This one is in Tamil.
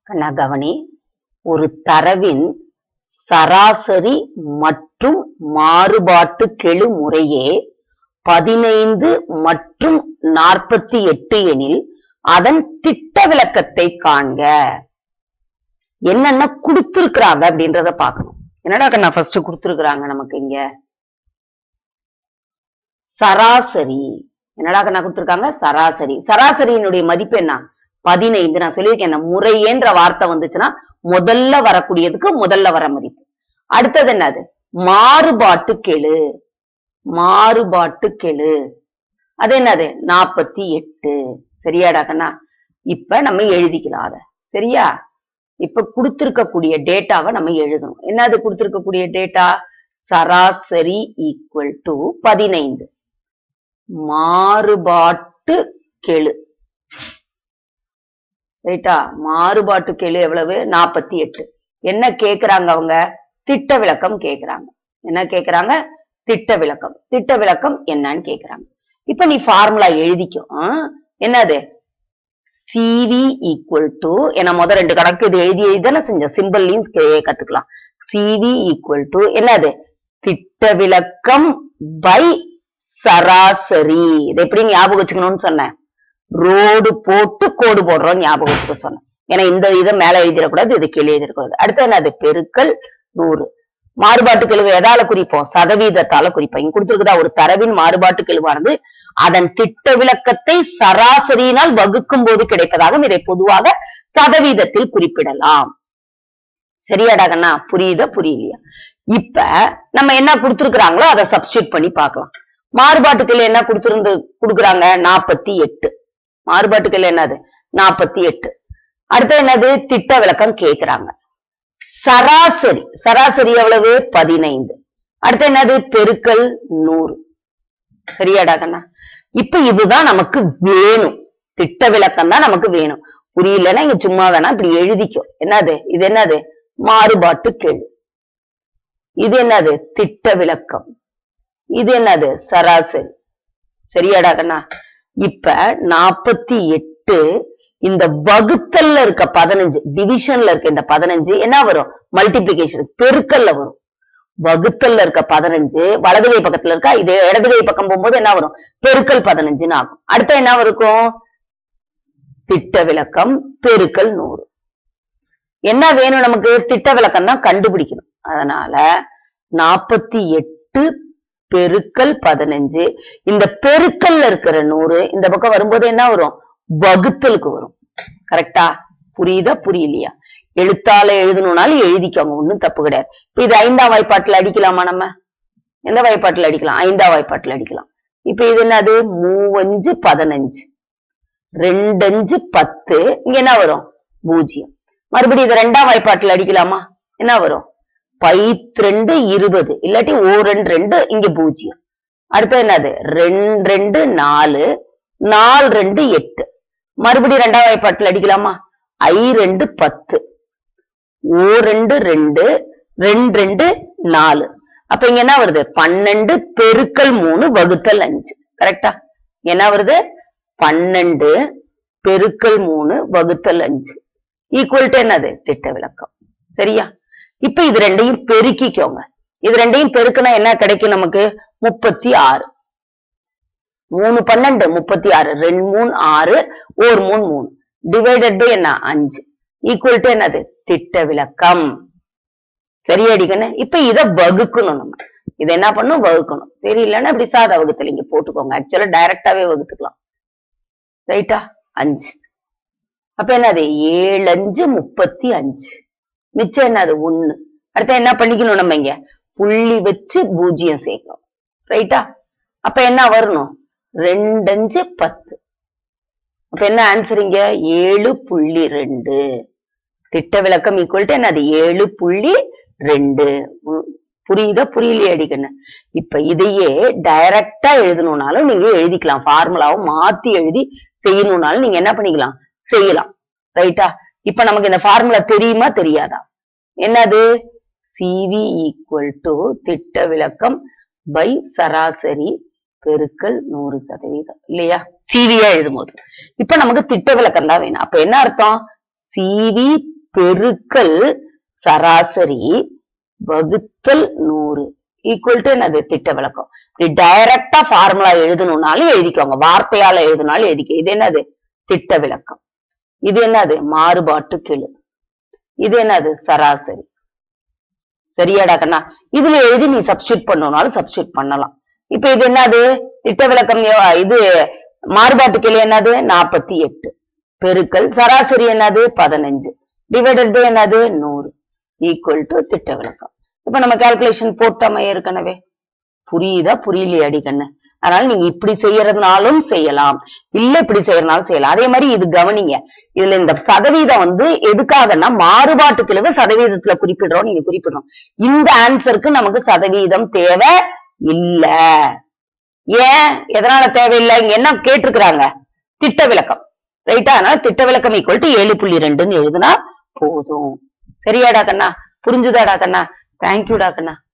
கண்ணா கவனி ஒரு தரவின் சராசரி மற்றும் மாறுபாட்டு கெழு முறையே பதினைந்து மற்றும் நாற்பத்தி எட்டு எனில் அதன் திட்ட விளக்கத்தை காண்க என்னென்ன கொடுத்திருக்கிறாங்க அப்படின்றத பார்க்கணும் என்னடா கண்ணா ஃபர்ஸ்ட் கொடுத்திருக்கிறாங்க நமக்கு இங்க சராசரி என்னடா கண்ணா கொடுத்திருக்காங்க சராசரி சராசரியினுடைய மதிப்பு என்ன பதினைந்து நான் சொல்லியிருக்கேன் இந்த முறையேன்ற வார்த்தை வந்துச்சுன்னா முதல்ல வரக்கூடியதுக்கு முதல்ல வர மதிப்பு அடுத்தது என்னது மாறுபாட்டு கெழு மாறுபாட்டு கெழு அது என்னது நாற்பத்தி எட்டு சரியாடா கண்ணா இப்ப நம்ம எழுதிக்கலாம் அத சரியா இப்ப கொடுத்திருக்கக்கூடிய டேட்டாவை நம்ம எழுதணும் என்னது கொடுத்திருக்கக்கூடிய டேட்டா சராசரி ஈக்குவல் டு பதினைந்து மாறுபாட்டு கெழு ரைட்டா மாறுபாட்டு கெழு எவ்வளவு நாற்பத்தி எட்டு என்ன கேக்குறாங்க அவங்க திட்ட விளக்கம் கேக்குறாங்க என்ன கேக்குறாங்க திட்ட விளக்கம் திட்ட விளக்கம் என்னன்னு கேக்குறாங்க இப்ப நீ ஃபார்முலா எழுதிக்கோ ஆ? என்னது சிவி ஈக்குவல் டு ஏன்னா முத ரெண்டு கணக்கு இது எழுதி எழுதி தானே செஞ்ச சிம்பிள்லையும் கத்துக்கலாம் சிவி ஈக்குவல் டு என்னது திட்ட விளக்கம் பை சராசரி இதை எப்படி ஞாபகம் வச்சுக்கணும்னு சொன்னேன் ரோடு போட்டு கோடு போடுறோம் ஞாபகம் வச்சுக்க சொன்னேன் ஏன்னா இந்த இதை மேல எழுதிடக்கூடாது இது கீழே எழுதிடக்கூடாது அடுத்து என்னது பெருக்கல் நூறு மாறுபாட்டு கெழுவு எதால குறிப்போம் சதவீதத்தால குறிப்போம் இங்க கொடுத்திருக்குதா ஒரு தரவின் மாறுபாட்டு கெழுவானது அதன் திட்ட விளக்கத்தை சராசரியினால் வகுக்கும் போது கிடைப்பதாகவும் இதை பொதுவாக சதவீதத்தில் குறிப்பிடலாம் சரியாடா கண்ணா புரியுதா புரியலையா இப்ப நம்ம என்ன கொடுத்திருக்கிறாங்களோ அதை சப்ஸ்டியூட் பண்ணி பார்க்கலாம் மாறுபாட்டுக்கள் என்ன கொடுத்திருந்து கொடுக்குறாங்க நாற்பத்தி எட்டு மாறுபாட்டுக்கள் என்னது நாற்பத்தி எட்டு அடுத்து என்னது திட்ட விளக்கம் கேக்குறாங்க சராசரி சராசரி எவ்வளவு பதினைந்து அடுத்து என்னது பெருக்கல் நூறு சரியாடா கண்ணா இப்ப இதுதான் நமக்கு வேணும் திட்ட விளக்கம் தான் நமக்கு வேணும் புரியலன்னா இங்க சும்மா வேணா இப்படி எழுதிக்கோ என்னது இது என்னது மாறுபாட்டு கெழு இது என்னது திட்ட விளக்கம் இது என்னது சராசரி சரியாடா கண்ணா இப்ப நாற்பத்தி எட்டு இந்த வகுத்தல்ல இருக்க பதினஞ்சு டிவிஷன்ல இருக்க இந்த பதினஞ்சு என்ன வரும் மல்டிபிளிகேஷன் பெருக்கல்ல வரும் வகுத்தல்ல இருக்க பதினஞ்சு வலது கை பக்கத்துல இருக்கா இது இடது கை பக்கம் போகும்போது என்ன வரும் பெருக்கல் பதினஞ்சுன்னு ஆகும் அடுத்து என்ன இருக்கும் திட்ட விளக்கம் பெருக்கல் நூறு என்ன வேணும் நமக்கு திட்ட விளக்கம் தான் கண்டுபிடிக்கணும் அதனால நாற்பத்தி எட்டு பெருக்கல் பதினஞ்சு இந்த பெருக்கல்ல இருக்கிற நூறு இந்த பக்கம் வரும்போது என்ன வரும் வகுத்தலுக்கு வரும் கரெக்டா புரியுதா புரியலையா எழுத்தால எழுதணும்னாலும் எழுதிக்கோங்க ஒண்ணும் தப்பு கிடையாது இப்ப இது ஐந்தாம் வாய்ப்பாட்டுல அடிக்கலாமா நம்ம எந்த வாய்ப்பாட்டுல அடிக்கலாம் ஐந்தாம் வாய்ப்பாட்டுல அடிக்கலாம் இப்ப இது என்னது மூவஞ்சு பதினஞ்சு ரெண்டஞ்சு பத்து இங்க என்ன வரும் பூஜ்ஜியம் மறுபடியும் இது ரெண்டாம் வாய்ப்பாட்டுல அடிக்கலாமா என்ன வரும் பைத்திரெண்டு இருபது இல்லாட்டி ஓ ரெண்டு ரெண்டு இங்க பூஜ்ஜியம் அடுத்து என்னது ரெண்டு ரெண்டு நாலு நாலு ரெண்டு எட்டு மறுபடியும் ரெண்டாம் வாய்ப்பாட்டுல அடிக்கலாமா ஐ ரெண்டு பத்து ஓ ரெண்டு ரெண்டு ரெண்டு ரெண்டு நாலு அப்ப இங்க என்ன வருது பன்னெண்டு பெருக்கல் மூணு வகுத்தல் அஞ்சு கரெக்டா என்ன வருது பன்னெண்டு பெருக்கல் மூணு வகுத்தல் அஞ்சு ஈக்குவல் டு என்னது திட்ட விளக்கம் சரியா இப்ப இது ரெண்டையும் பெருக்கிக்கோங்க இது ரெண்டையும் பெருக்குனா என்ன கிடைக்கும் நமக்கு முப்பத்தி ஆறு மூணு பன்னெண்டு முப்பத்தி ஆறு ரெண்டு மூணு ஆறு ஒரு மூணு மூணு டிவைடட் பை என்ன அஞ்சு ஈக்குவல் டு என்னது திட்ட விளக்கம் சரியாடிக்கண்ணு இப்ப இத வகுக்கணும் நம்ம இதை என்ன பண்ணும் வகுக்கணும் தெரியலன்னா இப்படி சாதா வகுத்துல இங்க போட்டுக்கோங்க ஆக்சுவலா டைரக்டாவே வகுத்துக்கலாம் ரைட்டா அஞ்சு அப்ப என்னது ஏழு அஞ்சு முப்பத்தி அஞ்சு மிச்சம் என்னது ஒண்ணு அடுத்து என்ன பண்ணிக்கணும் நம்ம இங்க புள்ளி வச்சு பூஜ்ஜியம் சேர்க்கணும் ரைட்டா அப்ப என்ன வரணும் ரெண்டு அஞ்சு பத்து அப்ப என்ன ஆன்சர் இங்க ஏழு புள்ளி ரெண்டு திட்ட விளக்கம் ஈக்குவல் டு என்னது ஏழு புள்ளி ரெண்டு உ- புரியுதா புரியலையா அடிக்கண்ணு இப்ப இதையே டைரக்டா எழுதணும்னாலும் நீங்க எழுதிக்கலாம் ஃபார்முலாவை மாத்தி எழுதி செய்யணும்னாலும் நீங்க என்ன பண்ணிக்கலாம் செய்யலாம் ரைட்டா இப்ப நமக்கு இந்த ஃபார்முலா தெரியுமா தெரியாதா என்னது சிவி ஈக்குவல் டு திட்ட விளக்கம் பை சராசரி பெருக்கல் நூறு சதவீதம் இல்லையா சிவியா எழுதும்போது இப்ப நமக்கு திட்ட விளக்கம் தான் வேணும் அப்ப என்ன அர்த்தம் சிவி பெருக்கல் சராசரி வகுத்தல் நூறு ஈக்குவல் டு என்னது திட்ட விளக்கம் இப்படி டைரக்டா ஃபார்முலா எழுதணும்னாலும் எழுதிக்கோங்க வார்த்தையால எழுதினாலும் எழுதிக்க இது என்னது திட்ட விளக்கம் இது என்னது மாறுபாட்டு கெழு இது என்னது சராசரி சரியாடா கண்ணா இதுல எழுதி நீ சப்ஸ்டியூட் பண்ணணும்னாலும் சப்ஸ்டியூட் பண்ணலாம் இப்ப இது என்னது திட்ட விளக்கம் எவ்- இது மாறுபாட்டு கெழு என்னது நாற்பத்தி எட்டு பெருக்கல் சராசரி என்னது பதினஞ்சு டிவைடட் பை என்னது நூறு ஈக்குவல் டு திட்ட விளக்கம் இப்ப நம்ம கால்குலேஷன் போட்டோமே ஏற்கனவே புரியுதா புரியலையாடி கண்ணு அதனால நீங்க இப்படி செய்யறதுனாலும் செய்யலாம் இல்ல இப்படி செய்யறதுனாலும் செய்யலாம் அதே மாதிரி இது கவனிங்க இதுல இந்த சதவீதம் வந்து எதுக்காகன்னா மாறுபாட்டு கிழவு சதவீதத்துல குறிப்பிடுறோம் நீங்க குறிப்பிடணும் இந்த ஆன்சருக்கு நமக்கு சதவீதம் தேவை இல்ல ஏன் எதனால தேவையில்லை இங்க என்ன கேட்டிருக்கிறாங்க திட்ட விளக்கம் ரைட்டா அதனால திட்ட விளக்கம் ஈக்குவல் டு ஏழு புள்ளி ரெண்டுன்னு எழுதுனா போதும் சரியாடா கண்ணா புரிஞ்சுதாடா கண்ணா தேங்க்யூடா கண்ணா